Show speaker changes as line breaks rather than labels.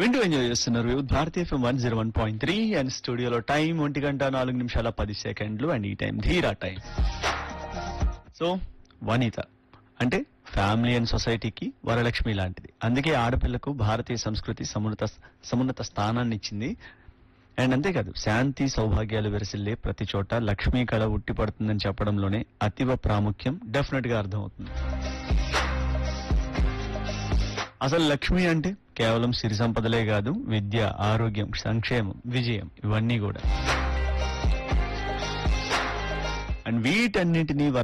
వింటూ ఎంజాయ్ చేస్తున్నారు విత్ భారతీయ FM one zero one point three and స్టూడియోలో టైం ఒంటి గంట నాలుగు నిమిషాల పది సెకండ్లు అండ్ ఈ టైం ధీరా టైం సో వనిత అంటే ఫ్యామిలీ అండ్ సొసైటీకి వరలక్ష్మి లాంటిది అందుకే ఆడపిల్లకు భారతీయ సంస్కృతి సమున్నత సమున్నత స్థానాన్ని ఇచ్చింది అండ్ అంతేకాదు శాంతి సౌభాగ్యాలు విరసిల్లే ప్రతి చోట లక్ష్మీ కళ ఉట్టి పడుతుందని చెప్పడంలోనే అతివ ప్రాముఖ్యం డెఫినెట్ గా అర్థమవుతుంది అసలు లక్ష్మి అంటే కేవలం సిరి సంపదలే కాదు విద్య ఆరోగ్యం సంక్షేమం విజయం ఇవన్నీ కూడా అండ్ వీటన్నిటినీ వర